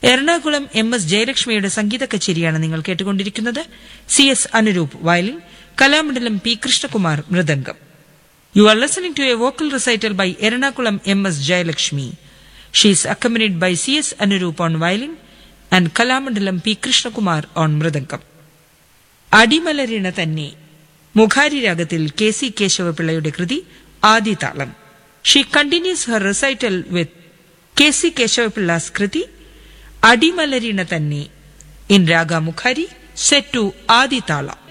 Ernakulam M S ജയലക്ഷ്മിയുടെ സംഗീത കച്ചേരിയാണ് നിങ്ങൾ കേട്ടുകൊണ്ടിരിക്കുന്നത് C S Anuroop violin Kalamandalam P Krishnakumar mridangam you are listening to a vocal recital by Ernakulam M S Jayalakshmi she is accompanied by C S Anuroop on violin and Kalamandalam P Krishnakumar on mridangam Adimalarina Thanne Mukhari രാഗത്തിൽ K C കേശവപിള്ളയുടെ കൃതി ആദിതാളം she continues her recital with K C Kesavapillai's kriti Adimalarina Thanne in raga Mukhari set to ആദിതാളം